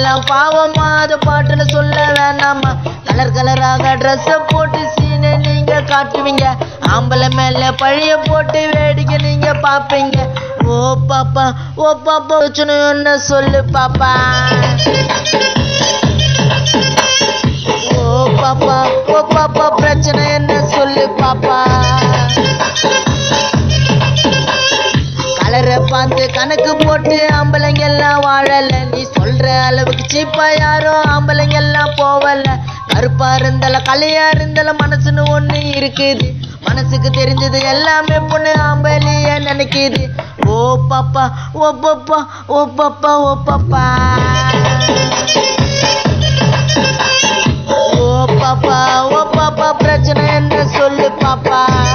எல்லாம் பாவமா அது பாட்டுல சொல்ல வேணாமா கலர் கலராக ட்ரெஸ் போட்டு சீனை நீங்க காட்டுவீங்க ஆம்பளை மேல பழிய போட்டு வேடிக்கை நீங்க பாப்பீங்க ஓ பாப்பா ஓ பாப்பா வச்சுன்னு என்ன சொல்லு பாப்பா ஓ பாப்பா ஓ பாப்பா பிரச்சனை என்ன சொல்லு பாப்பா கலரை பார்த்து கணக்கு போட்டு ஆம்பளைங்க எல்லாம் வாழல நீ சொல்ற அளவுக்கு சீப்பா யாரும் ஆம்பளைங்க எல்லாம் போவல கருப்பா இருந்தால கலையா இருந்தால மனசுன்னு ஒண்ணு இருக்குது மனசுக்கு தெரிஞ்சது எல்லாமே பொண்ணு ஆம்பளைய நினைக்குது ஓ பாப்பா ஓ பாப்பா ஓ பாப்பா ஓ பாப்பா ஓ பாப்பா ஓ பாப்பா பிரச்சனை என்ன சொல்லு பாப்பா